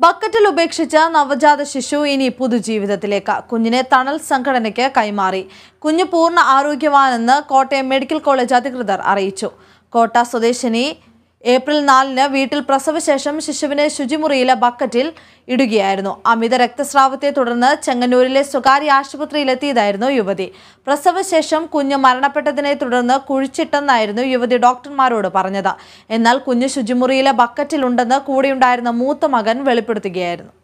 ബക്കറ്റിൽ ഉപേക്ഷിച്ച നവജാത ശിശു ഇനി പുതുജീവിതത്തിലേക്ക് കുഞ്ഞിനെ തണൽ സംഘടനയ്ക്ക് കൈമാറി കുഞ്ഞ് പൂർണ്ണ ആരോഗ്യവാനെന്ന് കോട്ടയം മെഡിക്കൽ കോളേജ് അധികൃതർ അറിയിച്ചു കോട്ട സ്വദേശിനി ഏപ്രിൽ നാലിന് വീട്ടിൽ പ്രസവശേഷം ശിശുവിനെ ശുചിമുറിയിലെ ബക്കറ്റിൽ ഇടുകയായിരുന്നു അമിത രക്തസ്രാവത്തെ തുടർന്ന് ചെങ്ങന്നൂരിലെ സ്വകാര്യ ആശുപത്രിയിലെത്തിയതായിരുന്നു യുവതി പ്രസവശേഷം കുഞ്ഞ് മരണപ്പെട്ടതിനെ തുടർന്ന് കുഴിച്ചിട്ടെന്നായിരുന്നു യുവതി ഡോക്ടർമാരോട് പറഞ്ഞത് എന്നാൽ കുഞ്ഞ് ശുചിമുറിയിലെ ബക്കറ്റിലുണ്ടെന്ന് കൂടെയുണ്ടായിരുന്ന മൂത്ത മകൻ വെളിപ്പെടുത്തുകയായിരുന്നു